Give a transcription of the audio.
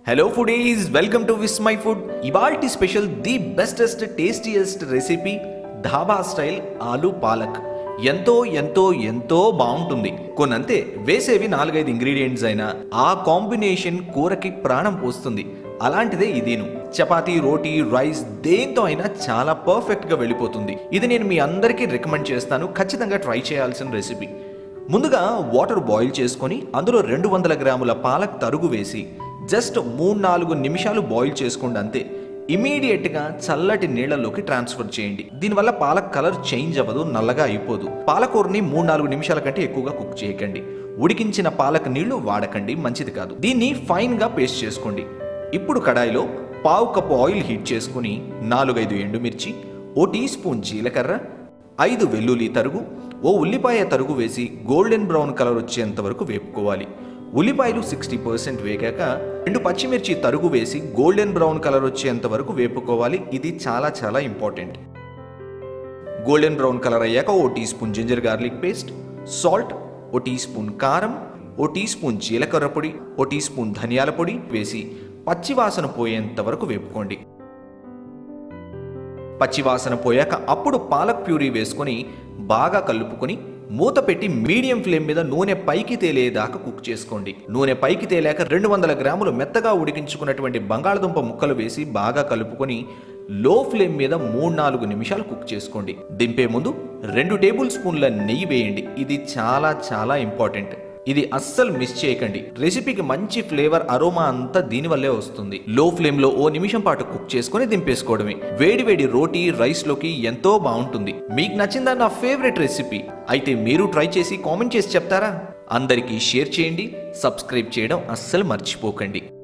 hello foodies welcome to Vismai food ఇవాల్టి special the bestest tastiest recipe dhaba style aloo palak ఎంతో ఎంతో ఎంతో బాగుంటుంది కొనంతే వేసేవి నాలుగైదు ఇంగ్రీడియంట్స్ అయినా ఆ కాంబినేషన్ కూరకి ప్రాణం పోస్తుంది అలాంటిదే ఇదేను చపాతీ రోటీ రైస్ దేంతో అయినా చాలా పర్ఫెక్ట్ గా వెళ్ళిపోతుంది ఇది నేను మీ అందరికీ రికమెండ్ చేస్తాను ఖచ్చితంగా ట్రై చేయాల్సిన రెసిపీ ముందుగా వాటర్ బాయిల్ చేసుకొని అందులో రెండు వందల గ్రాముల పాలక్ తరుగు వేసి జస్ట్ మూడు నాలుగు నిమిషాలు బాయిల్ చేసుకోండి అంతే ఇమీడియట్గా చల్లటి నీళ్లలోకి ట్రాన్స్ఫర్ చేయండి దీనివల్ల పాలక్ కలర్ చేంజ్ అవ్వదు నల్లగా అయిపోదు పాలకూరని మూడు నాలుగు నిమిషాల కంటే ఎక్కువగా కుక్ చేయకండి ఉడికించిన పాలక్ నీళ్లు వాడకండి మంచిది కాదు దీన్ని ఫైన్ గా పేస్ట్ చేసుకోండి ఇప్పుడు కడాయిలో పావు కప్పు ఆయిల్ హీట్ చేసుకుని నాలుగైదు ఎండుమిర్చి ఓ టీ స్పూన్ జీలకర్ర ఐదు వెల్లుల్లి తరుగు ఓ ఉల్లిపాయ తరుగు వేసి గోల్డెన్ బ్రౌన్ కలర్ వచ్చేంత వరకు వేపుకోవాలి ఉల్లిపాయలు సిక్స్టీ పర్సెంట్ వేగాక రెండు పచ్చిమిర్చి తరుగు వేసి గోల్డెన్ బ్రౌన్ కలర్ వచ్చేంత వరకు వేపుకోవాలి ఇది చాలా చాలా ఇంపార్టెంట్ గోల్డెన్ బ్రౌన్ కలర్ అయ్యాక ఓ teaspoon ginger garlic paste salt ఓ టీ స్పూన్ కారం ఓ టీ స్పూన్ జీలకర్ర పొడి ఓ టీ స్పూన్ ధనియాల పొడి వేసి పచ్చివాసన పోయేంత వరకు వేపుకోండి పచ్చివాసన పోయాక అప్పుడు పాలక్ ప్యూరీ వేసుకొని బాగా కలుపుకొని మూత పెట్టి మీడియం ఫ్లేమ్ మీద నూనె పైకి తేలేదాకా కుక్ చేసుకోండి నూనె పైకి తేలాక రెండు వందల గ్రాములు మెత్తగా ఉడికించుకున్నటువంటి బంగాళదుంప ముక్కలు వేసి బాగా కలుపుకొని లో ఫ్లేమ్ మీద మూడు నాలుగు నిమిషాలు కుక్ చేసుకోండి దింపే ముందు రెండు టేబుల్ స్పూన్ల నెయ్యి వేయండి ఇది చాలా చాలా ఇంపార్టెంట్ ఇది అస్సలు మిస్ చేయకండి రెసిపీకి మంచి ఫ్లేవర్ అరోమా అంతా దీనివల్లే వస్తుంది లో ఫ్లేమ్ లో ఓ నిమిషం పాటు కుక్ చేసుకొని దింపేసుకోవడమే వేడి వేడి రోటీ రైస్ లోకి ఎంతో బాగుంటుంది మీకు నచ్చిందా నా ఫేవరెట్ రెసిపీ అయితే మీరు ట్రై చేసి కామెంట్ చేసి చెప్తారా అందరికీ షేర్ చేయండి సబ్స్క్రైబ్ చేయడం అస్సలు మర్చిపోకండి